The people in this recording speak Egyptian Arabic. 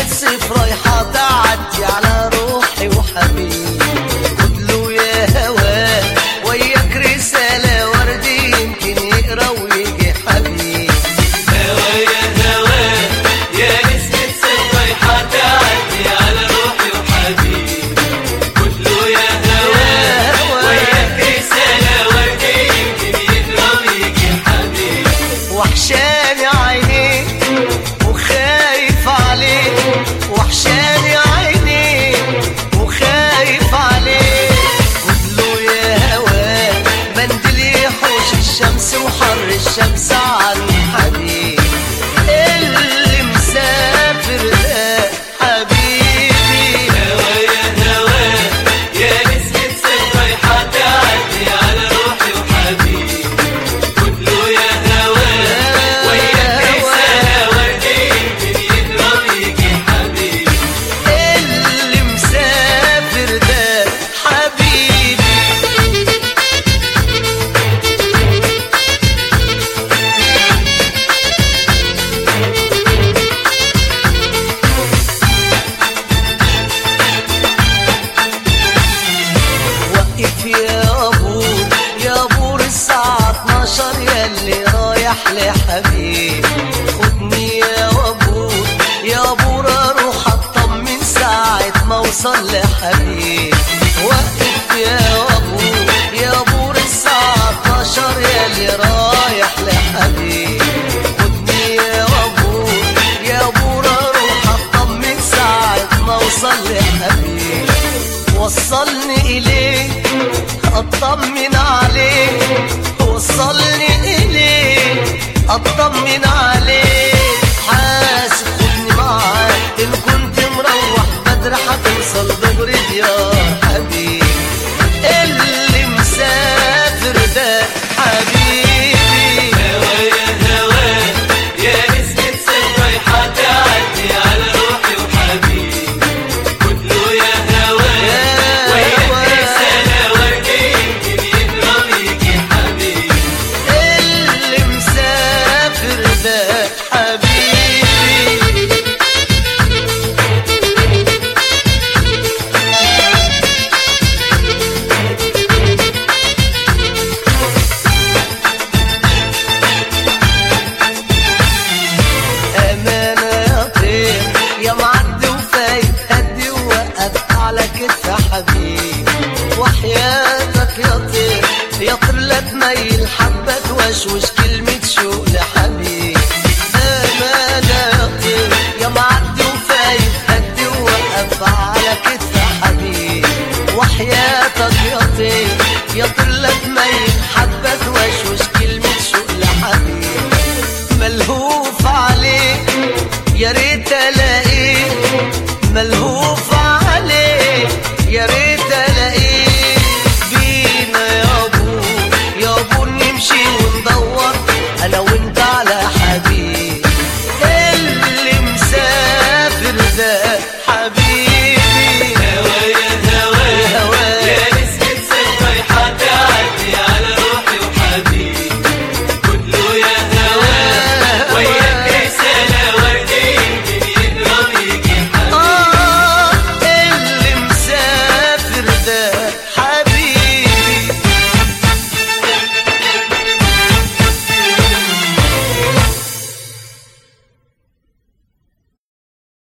الصيف رايحة تعدي على روحي وحبيبي خدله يا هوا وياك رسالة وردي يمكن يقرا ويجي حبيبي هوا يا هوا يا نسمة صيف رايحة تعدي على روحي وحبيبي كله يا هوا وياك رسالة وردي يمكن يقرا ويجي حبيبي وحشاني عينيك وخايف عليك وحشاني عينيك وخايف عليك خدله يا هوا منديل يحوش الشمس وحر الشمس عني حبيبي اللي مسافر ده حبيبي هوا يا هوا يا نسمة صيف رايحة تعدي على روحي وحبيبي كله يا هوا وياك رسالة وردي يمكن يقرا ويجي حبيبي اللي مسافر ده حبيبي وقف يا ابور يا ابور الساعة 12 يا اللي رايح لحبيب خدني يا ابور يا ابور اروح اطمن ساعة ما اوصل لحبيب وقف يا ابور يا ابور الساعة 12 يا اللي رايح لحبيب خدني يا ابور يا ابور اروح اطمن ساعة ما اوصل لحبيب وصلني إليه أطمن عليه وصلني إليه أطمن عليه حاسب خدني معاك إن كنت مروح بدري هتوصل دغري ديار حبيبي اللي مسافر ده حبيبي هوا يا هوا يا نسمة صيف رايحة تعدي على روحي وحبيبي كله يا هوا وياك رسالة وردي يمكن يقرا ويجي حبيبي اللي مسافر ده حبيبي أمانة يا طير يا معدي وفايت هدي ووقف على كتف حبيبي وحياتك يا طير يا طير لا تميل حبة توشوش